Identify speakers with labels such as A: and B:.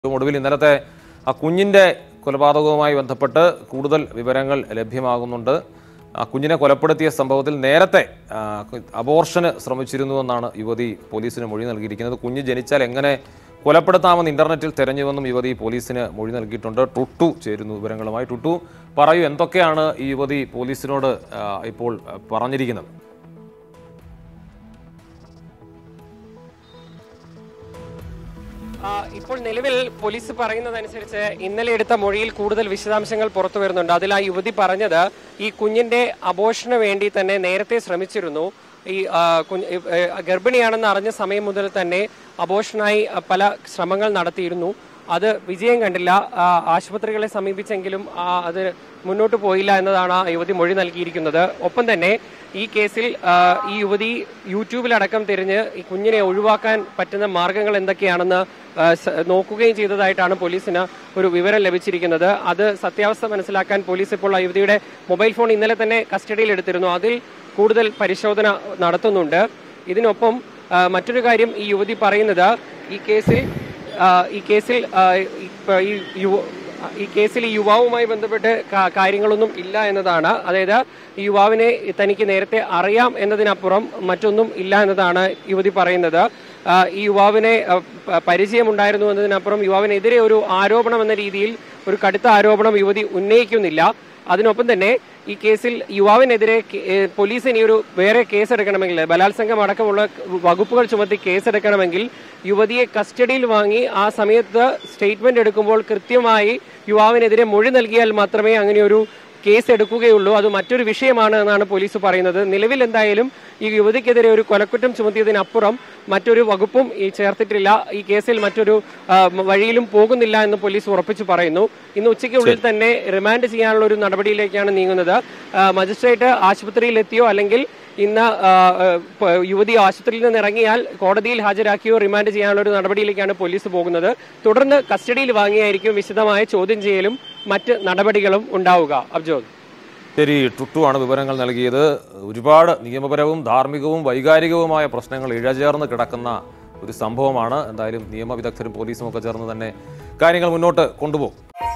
A: ഒടുവിൽ ഇന്നലത്തെ ആ കുഞ്ഞിൻ്റെ കൊലപാതകവുമായി ബന്ധപ്പെട്ട് കൂടുതൽ വിവരങ്ങൾ ലഭ്യമാകുന്നുണ്ട് ആ കുഞ്ഞിനെ കൊലപ്പെടുത്തിയ സംഭവത്തിൽ നേരത്തെ ആ, അബോർഷന് ശ്രമിച്ചിരുന്നുവെന്നാണ് യുവതി പോലീസിന് മൊഴി നൽകിയിരിക്കുന്നത് കുഞ്ഞ് ജനിച്ചാൽ എങ്ങനെ കൊലപ്പെടുത്താമെന്ന് ഇന്റർനെറ്റിൽ തെരഞ്ഞുവെന്നും യുവതി പോലീസിന് മൊഴി നൽകിയിട്ടുണ്ട് ടുട്ടു ചേരുന്നു വിവരങ്ങളുമായി ടുട്ടു പറയൂ എന്തൊക്കെയാണ് ഈ യുവതി പോലീസിനോട് ആ, ഇപ്പോൾ ആ, പറഞ്ഞിരിക്കുന്നത്
B: ആ, ഇപ്പോൾ നിലവിൽ പോലീസ് പറയുന്നതനുസരിച്ച് ഇന്നലെ എടുത്ത മൊഴിയിൽ കൂടുതൽ വിശദാംശങ്ങൾ പുറത്തു വരുന്നുണ്ട് അതിൽ ആ യുവതി പറഞ്ഞത് ഈ കുഞ്ഞിന്റെ അബോഷന് വേണ്ടി തന്നെ നേരത്തെ ശ്രമിച്ചിരുന്നു ഈ ആ, കുഞ്ഞ് ഈ, ഏ, ഗർഭിണിയാണെന്ന് അറിഞ്ഞ സമയം മുതൽ തന്നെ അബോഷനായി ആ, പല ശ്രമങ്ങൾ നടത്തിയിരുന്നു അത് വിജയം കണ്ടില്ല ആ, ആശുപത്രികളെ സമീപിച്ചെങ്കിലും ആ, അത് മുന്നോട്ട് പോയില്ല എന്നതാണ് ആ യുവതി മൊഴി നൽകിയിരിക്കുന്നത് ഒപ്പം തന്നെ ഈ കേസിൽ ആ, ഈ യുവതി യൂട്യൂബിലടക്കം തിരിഞ്ഞ് ഈ കുഞ്ഞിനെ ഒഴിവാക്കാൻ പറ്റുന്ന മാർഗങ്ങൾ എന്തൊക്കെയാണെന്ന് ആ, സ- നോക്കുകയും ചെയ്തതായിട്ടാണ് പോലീസിന് ഒരു വിവരം ലഭിച്ചിരിക്കുന്നത് അത് സത്യാവസ്ഥ മനസ്സിലാക്കാൻ പോലീസ് ഇപ്പോൾ ആ യുവതിയുടെ മൊബൈൽ ഫോൺ ഇന്നലെ തന്നെ കസ്റ്റഡിയിൽ എടുത്തിരുന്നു അതിൽ കൂടുതൽ പരിശോധന നടത്തുന്നുണ്ട് ഇതിനൊപ്പം ആ, മറ്റൊരു കാര്യം ഈ യുവതി പറയുന്നത് ഈ കേസിൽ ആ, ഈ കേസിൽ ആ, ഇപ്പ ഈ യുവ ഈ കേസിൽ ഈ യുവാവുമായി ബന്ധപ്പെട്ട് കാ- കാര്യങ്ങളൊന്നും ഇല്ല എന്നതാണ് അതായത് ഈ യുവാവിനെ തനിക്ക് നേരത്തെ അറിയാം എന്നതിനപ്പുറം മറ്റൊന്നും ഇല്ല എന്നതാണ് യുവതി പറയുന്നത് ആ, ഈ യുവാവിനെ ആ, പ- പരിചയമുണ്ടായിരുന്നു എന്നതിനപ്പുറം യുവാവിനെതിരെ ഒരു ആരോപണം എന്ന രീതിയിൽ ഒരു കടുത്ത ആരോപണം യുവതി ഉന്നയിക്കുന്നില്ല അതിനൊപ്പം തന്നെ ഈ കേസിൽ യുവാവിനെതിരെ കെ- ഏ, പോലീസ് ഇനി ഒരു വേറെ കേസെടുക്കണമെങ്കിൽ ബലാത്സംഗം അടക്കമുള്ള വകുപ്പുകൾ ചുമത്തി കേസെടുക്കണമെങ്കിൽ യുവതിയെ കസ്റ്റഡിയിൽ വാങ്ങി ആ സമയത്ത് സ്റ്റേറ്റ്മെന്റ് എടുക്കുമ്പോൾ കൃത്യമായി യുവാവിനെതിരെ മൊഴി നൽകിയാൽ മാത്രമേ അങ്ങനെ ഒരു കേസ് എടുക്കുകയുള്ളൂ അത് മറ്റൊരു വിഷയമാണ് എന്നാണ് പോലീസ് പറയുന്നത് നിലവിൽ എന്തായാലും ഈ യുവതിക്കെതിരെ ഒരു കൊലക്കുറ്റം ചുമത്തിയതിനപ്പുറം മറ്റൊരു വകുപ്പും ഈ ചേർത്തിട്ടില്ല ഈ കേസിൽ മറ്റൊരു ആ, വഴിയിലും പോകുന്നില്ല എന്ന് പോലീസ് ഉറപ്പിച്ചു പറയുന്നു ഇന്ന് ഉച്ചയ്ക്കുള്ളിൽ തന്നെ റിമാൻഡ് ചെയ്യാനുള്ള ഒരു നടപടിയിലേക്കാണ് നീങ്ങുന്നത് ആ, മജിസ്ട്രേറ്റ് ആശുപത്രിയിൽ എത്തിയോ അല്ലെങ്കിൽ ഇന്ന് ആ, ആ, പ- യുവതി ആശുപത്രിയിൽ നിന്ന് ഇറങ്ങിയാൽ കോടതിയിൽ ഹാജരാക്കിയോ റിമാൻഡ് ചെയ്യാനുള്ള ഒരു നടപടിയിലേക്കാണ് പോലീസ് പോകുന്നത് തുടർന്ന് കസ്റ്റഡിയിൽ വാങ്ങിയായിരിക്കും വിശദമായ ചോദ്യം ചെയ്യലും മറ്റ് നടപടികളും ഉണ്ടാവുക അബ്ജോദ്
A: ശരി ടുട്ടു ആണ് വിവരങ്ങൾ നൽകിയത് ഒരുപാട് നിയമപരവും ധാർമ്മികവും വൈകാരികവുമായ പ്രശ്നങ്ങൾ ഇഴചേർന്ന് കിടക്കുന്ന ഒരു സംഭവമാണ് എന്തായാലും നിയമവിദഗ്ധരും പോലീസും ഒക്കെ ചേർന്ന് തന്നെ കാര്യങ്ങൾ മുന്നോട്ട് കൊണ്ടുപോകും